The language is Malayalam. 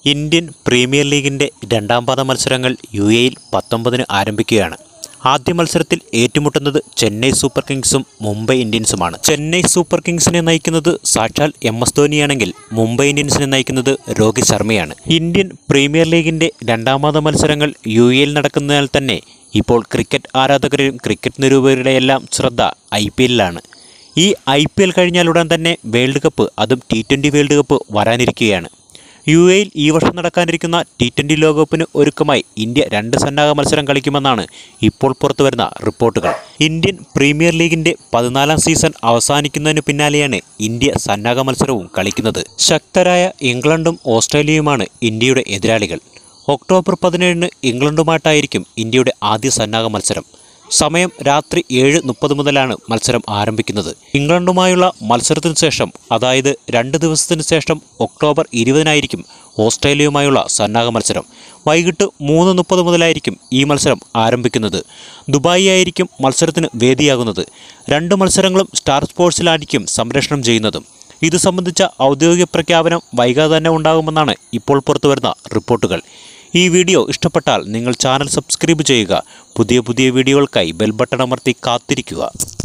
ഇന്ത്യൻ പ്രീമിയർ ലീഗിന്റെ രണ്ടാം പാദ മത്സരങ്ങൾ യു എയിൽ പത്തൊമ്പതിന് ആരംഭിക്കുകയാണ് ആദ്യ മത്സരത്തിൽ ഏറ്റുമുട്ടുന്നത് ചെന്നൈ സൂപ്പർ കിങ്സും മുംബൈ ഇന്ത്യൻസുമാണ് ചെന്നൈ സൂപ്പർ കിങ്സിനെ നയിക്കുന്നത് സാക്ഷാൽ എം എസ് ധോനിയാണെങ്കിൽ മുംബൈ ഇന്ത്യൻസിനെ നയിക്കുന്നത് രോഹിത് ശർമ്മയാണ് ഇന്ത്യൻ പ്രീമിയർ ലീഗിന്റെ രണ്ടാം പാദ മത്സരങ്ങൾ യു എയിൽ നടക്കുന്നതിനാൽ തന്നെ ഇപ്പോൾ ക്രിക്കറ്റ് ആരാധകരും ക്രിക്കറ്റ് നിരൂപകരുടെ എല്ലാം ശ്രദ്ധ ഐ പി എല്ലിലാണ് ഈ ഐ പി എൽ കഴിഞ്ഞാലുടൻ തന്നെ വേൾഡ് കപ്പ് അതും ടി ട്വൻ്റി വേൾഡ് കപ്പ് വരാനിരിക്കുകയാണ് യു എയിൽ ഈ വർഷം നടക്കാനിരിക്കുന്ന ടി ട്വൻ്റി ലോകകപ്പിന് ഒരുക്കമായി ഇന്ത്യ രണ്ട് സന്നാഹ മത്സരം കളിക്കുമെന്നാണ് ഇപ്പോൾ പുറത്തുവരുന്ന റിപ്പോർട്ടുകൾ ഇന്ത്യൻ പ്രീമിയർ ലീഗിന്റെ പതിനാലാം സീസൺ അവസാനിക്കുന്നതിന് പിന്നാലെയാണ് ഇന്ത്യ സന്നാഹ മത്സരവും കളിക്കുന്നത് ശക്തരായ ഇംഗ്ലണ്ടും ഓസ്ട്രേലിയയുമാണ് ഇന്ത്യയുടെ എതിരാളികൾ ഒക്ടോബർ പതിനേഴിന് ഇംഗ്ലണ്ടുമായിട്ടായിരിക്കും ഇന്ത്യയുടെ ആദ്യ സന്നാഹ മത്സരം സമയം രാത്രി ഏഴ് മുപ്പത് മുതലാണ് മത്സരം ആരംഭിക്കുന്നത് ഇംഗ്ലണ്ടുമായുള്ള മത്സരത്തിന് ശേഷം അതായത് രണ്ട് ദിവസത്തിന് ശേഷം ഒക്ടോബർ ഇരുപതിനായിരിക്കും ഓസ്ട്രേലിയയുമായുള്ള സന്നാഹ മത്സരം വൈകിട്ട് മൂന്ന് മുപ്പത് മുതലായിരിക്കും ഈ മത്സരം ആരംഭിക്കുന്നത് ദുബായി ആയിരിക്കും മത്സരത്തിന് വേദിയാകുന്നത് രണ്ട് മത്സരങ്ങളും സ്റ്റാർ സ്പോർട്സിലായിരിക്കും സംരക്ഷണം ചെയ്യുന്നതും ഇത് സംബന്ധിച്ച ഔദ്യോഗിക പ്രഖ്യാപനം വൈകാതെ തന്നെ ഉണ്ടാകുമെന്നാണ് ഇപ്പോൾ പുറത്തുവരുന്ന റിപ്പോർട്ടുകൾ ഈ വീഡിയോ ഇഷ്ടപ്പെട്ടാൽ നിങ്ങൾ ചാനൽ സബ്സ്ക്രൈബ് ചെയ്യുക പുതിയ പുതിയ വീഡിയോകൾക്കായി ബെൽ ബട്ടൺ അമർത്തി കാത്തിരിക്കുക